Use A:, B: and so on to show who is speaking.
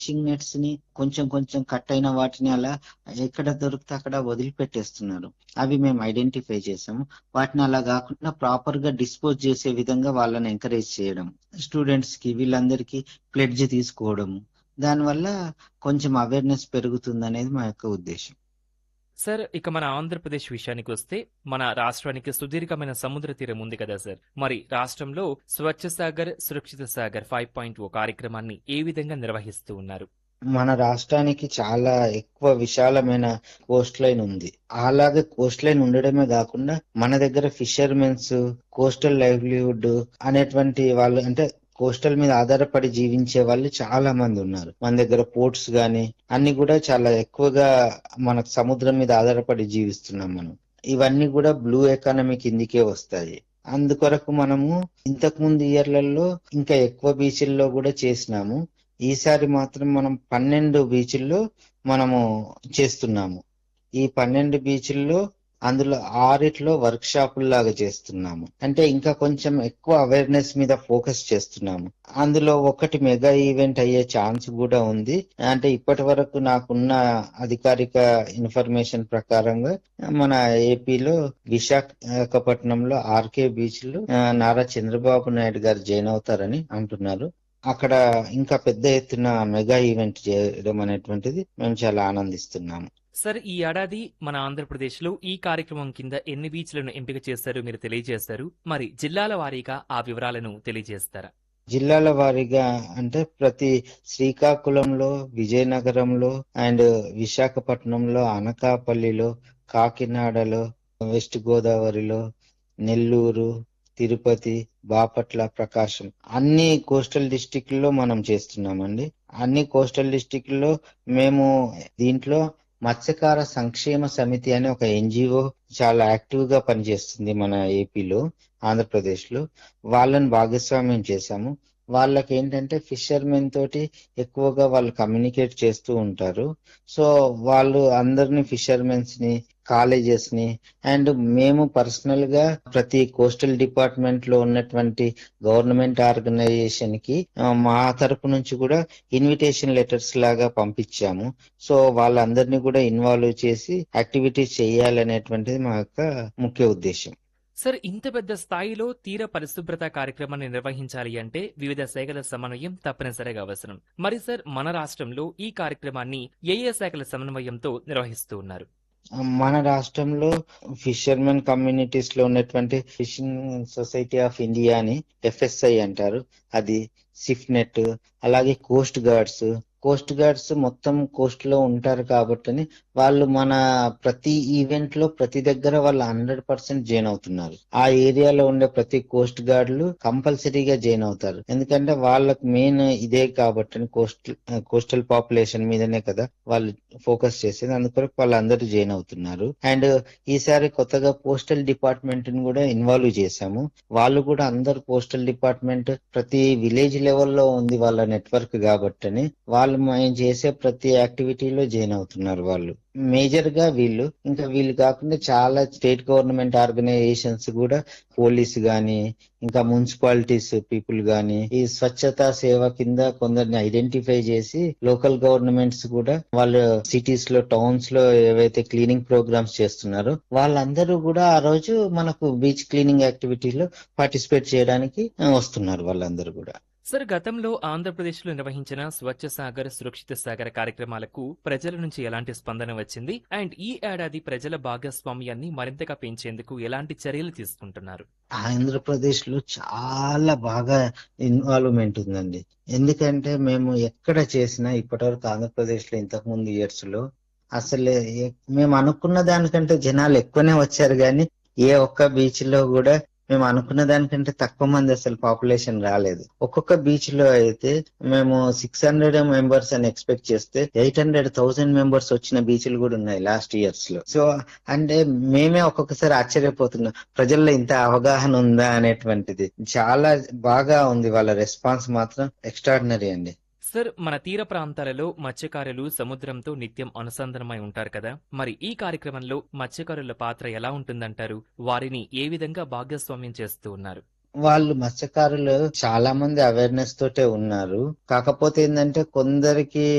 A: fishing nets ని కొంచెం కొంచెం కట్ అయిన వాటిని అలా ఎక్కడ దొరికితే అక్కడ వదిలిపెట్టేస్తున్నారు అవి మేము ఐడెంటిఫై చేసాము వాటిని అలా కాకుండా ప్రాపర్ గా డిస్పోజ్ చేసే విధంగా వాళ్ళని ఎంకరేజ్ చేయడం స్టూడెంట్స్ కి వీళ్ళందరికీ ప్లెడ్జ్ తీసుకోవడం దానివల్ల కొంచెం అవేర్నెస్ పెరుగుతుంది అనేది మా యొక్క ఉద్దేశం
B: సార్ ఇక మన ఆంధ్రప్రదేశ్ విషయానికి వస్తే మన రాష్ట్రానికి సుదీర్ఘమైన సముద్ర తీరం ఉంది కదా సార్ మరి రాష్ట్రంలో స్వచ్ఛ సాగర్ సురక్షిత సాగర్ ఫైవ్ పాయింట్ ఓ కార్యక్రమాన్ని ఏ విధంగా నిర్వహిస్తూ ఉన్నారు
A: మన రాష్ట్రానికి చాలా ఎక్కువ విశాలమైన కోస్ట్ లైన్ ఉంది అలాగే కోస్ట్ లైన్ ఉండడమే కాకుండా మన దగ్గర ఫిషర్మెన్స్ కోస్టల్ లైవ్లీహుడ్ అనేటువంటి వాళ్ళు అంటే కోస్టల్ మీద ఆధారపడి జీవించే వాళ్ళు చాలా మంది ఉన్నారు మన దగ్గర పోర్ట్స్ గాని అన్ని కూడా చాలా ఎక్కువగా మనకు సముద్రం మీద ఆధారపడి జీవిస్తున్నాం మనం ఇవన్నీ కూడా బ్లూ ఎకానమీ కిందికే వస్తాయి అందుకొరకు మనము ఇంతకు ముందు ఇయర్లలో ఇంకా ఎక్కువ బీచ్ల్లో కూడా చేసినాము ఈసారి మాత్రం మనం పన్నెండు బీచ్ల్లో మనము చేస్తున్నాము ఈ పన్నెండు బీచ్ల్లో అందులో ఆరిట్లో వర్క్ షాపుల్లాగా చేస్తున్నాము అంటే ఇంకా కొంచెం ఎక్కువ అవేర్నెస్ మీద ఫోకస్ చేస్తున్నాము అందులో ఒకటి మెగా ఈవెంట్ అయ్యే ఛాన్స్ కూడా ఉంది అంటే ఇప్పటి వరకు నాకున్న అధికారిక ఇన్ఫర్మేషన్ ప్రకారంగా మన ఏపీలో విశాఖపట్నంలో ఆర్కే బీచ్ లో ఆ, నారా చంద్రబాబు నాయుడు గారు జాయిన్ అవుతారని అంటున్నారు అక్కడ ఇంకా పెద్ద ఎత్తున మెగా ఈవెంట్ చేయడం అనేటువంటిది మేము చాలా ఆనందిస్తున్నాము
B: సార్ ఈ ఏడాది మన ఆంధ్రప్రదేశ్ లో ఈ కార్యక్రమం కింద ఎన్ని బీచ్లను ఎంపిక చేశారు మీరు తెలియజేశారు మరి జిల్లాల వారీగా ఆ వివరాలను తెలియజేస్తారా
A: జిల్లాల వారీగా అంటే ప్రతి శ్రీకాకుళంలో విజయనగరంలో అండ్ విశాఖపట్నంలో అనకాపల్లిలో కాకినాడలో వెస్ట్ గోదావరిలో నెల్లూరు తిరుపతి బాపట్ల ప్రకాశం అన్ని కోస్టల్ డిస్టిక్ లో మనం చేస్తున్నామండి అన్ని కోస్టల్ డిస్టిక్ లో మేము దీంట్లో మత్స్యకార సంక్షేమ సమితి అనే ఒక ఎన్జిఓ చాలా యాక్టివ్ గా పనిచేస్తుంది మన ఏపీలో ఆంధ్రప్రదేశ్ లో వాళ్ళని భాగస్వామ్యం చేశాము వాళ్ళకి ఏంటంటే ఫిషర్మెన్ తోటి ఎక్కువగా వాళ్ళు కమ్యూనికేట్ చేస్తూ ఉంటారు సో వాళ్ళు అందరిని ఫిషర్మెన్స్ ని కాలేజెస్ ని అండ్ మేము పర్సనల్ గా ప్రతి కోస్టల్ డిపార్ట్మెంట్ లో ఉన్నటువంటి గవర్నమెంట్ ఆర్గనైజేషన్ కి ఆ, మా తరపు నుంచి కూడా ఇన్విటేషన్ లెటర్స్ లాగా పంపించాము సో వాళ్ళందరినీ కూడా ఇన్వాల్వ్ చేసి యాక్టివిటీస్ చేయాలనేటువంటిది మా యొక్క ముఖ్య ఉద్దేశం
B: సార్ ఇంత పెద్ద స్థాయిలో తీర పరిశుభ్రత కార్యక్రమాన్ని నిర్వహించాలి అంటే వివిధ శాఖల సమన్వయం తప్పనిసరిగా అవసరం మరి సార్ మన రాష్ట్రంలో ఈ కార్యక్రమాన్ని ఏ ఏ శాఖల సమన్వయంతో నిర్వహిస్తూ ఉన్నారు
A: మన రాష్ట్రంలో ఫిషర్మెన్ కమ్యూనిటీస్ లో ఉన్నటువంటి ఫిషింగ్ సొసైటీ ఆఫ్ ఇండియా అని ఎఫ్ఎస్ఐ అంటారు అది సిఫ్ నెట్ అలాగే కోస్ట్ గార్డ్స్ కోస్ట్ గార్డ్స్ మొత్తం కోస్ట్ లో ఉంటారు కాబట్టి వాళ్ళు మన ప్రతి ఈవెంట్ లో ప్రతి దగ్గర వాళ్ళు హండ్రెడ్ పర్సెంట్ జాయిన్ అవుతున్నారు ఆ ఏరియాలో ఉండే ప్రతి కోస్ట్ గార్డులు కంపల్సరీగా జాయిన్ అవుతారు ఎందుకంటే వాళ్ళకి మెయిన్ ఇదే కాబట్టి కోస్టల్ కోస్టల్ పాపులేషన్ మీదనే కదా వాళ్ళు ఫోకస్ చేసేది అందుకొరకు వాళ్ళందరూ జాయిన్ అవుతున్నారు అండ్ ఈసారి కొత్తగా పోస్టల్ డిపార్ట్మెంట్ ని కూడా ఇన్వాల్వ్ చేశాము వాళ్ళు కూడా అందరు పోస్టల్ డిపార్ట్మెంట్ ప్రతి విలేజ్ లెవెల్లో ఉంది వాళ్ళ నెట్వర్క్ కాబట్టి వాళ్ళు మేము చేసే ప్రతి యాక్టివిటీలో జాయిన్ అవుతున్నారు వాళ్ళు మేజర్ గా వీళ్ళు ఇంకా వీళ్ళు కాకుండా చాలా స్టేట్ గవర్నమెంట్ ఆర్గనైజేషన్స్ కూడా పోలీస్ గాని ఇంకా మున్సిపాలిటీస్ పీపుల్ గాని ఈ స్వచ్ఛతా సేవ కింద కొందరిని ఐడెంటిఫై చేసి లోకల్ గవర్నమెంట్స్ కూడా వాళ్ళ సిటీస్ లో టౌన్స్ లో ఏవైతే క్లీనింగ్ ప్రోగ్రామ్స్ చేస్తున్నారో వాళ్ళందరూ కూడా ఆ రోజు మనకు బీచ్ క్లీనింగ్ యాక్టివిటీలో పార్టిసిపేట్ చేయడానికి ఆ, వస్తున్నారు వాళ్ళందరూ కూడా
B: సార్ గతంలో ఆంధ్రప్రదేశ్లో నిర్వహించిన స్వచ్ఛ సాగర్ సురక్షిత సాగర్ కార్యక్రమాలకు ప్రజల నుంచి ఎలాంటి స్పందన వచ్చింది అండ్ ఈ ఏడాది ప్రజల భాగస్వామ్యాన్ని మరింతగా పెంచేందుకు ఎలాంటి చర్యలు తీసుకుంటున్నారు
A: ఆంధ్రప్రదేశ్ లో చాలా బాగా ఇన్వాల్వ్మెంట్ ఉందండి ఎందుకంటే మేము ఎక్కడ చేసినా ఇప్పటివరకు ఆంధ్రప్రదేశ్ లో ఇంతకు ముందు ఇయర్స్ లో అసలు ఎ- మేము అనుకున్న దానికంటే జనాలు ఎక్కువనే వచ్చారు కానీ ఏ ఒక్క బీచ్ లో కూడా మేము అనుకున్న దానికంటే తక్కువ మంది అసలు పాపులేషన్ రాలేదు ఒక్కొక్క బీచ్ లో అయితే మేము సిక్స్ హండ్రెడ్ మెంబర్స్ అని ఎక్స్పెక్ట్ చేస్తే ఎయిట్ హండ్రెడ్ థౌసండ్ మెంబర్స్ వచ్చిన బీచ్లు కూడా ఉన్నాయి లాస్ట్ ఇయర్స్ లో సో అంటే మేమే ఒక్కొక్కసారి ఆశ్చర్యపోతున్నాం ప్రజల్లో ఇంత అవగాహన ఉందా అనేటువంటిది చాలా బాగా ఉంది వాళ్ళ రెస్పాన్స్ మాత్రం ఎక్స్ట్రాడినరీ అండి
B: సార్ మన తీర ప్రాంతాలలో మత్స్యకారులు సముద్రంతో నిత్యం అనుసంధానమై ఉంటారు కదా మరి ఈ కార్యక్రమంలో మత్స్యకారుల పాత్ర ఎలా ఉంటుందంటారు వారిని ఏ విధంగా భాగస్వామ్యం చేస్తూ ఉన్నారు
A: వాళ్ళు మత్స్యకారులు చాలా మంది అవేర్నెస్ తోటే ఉన్నారు కాకపోతే ఏంటంటే కొందరికి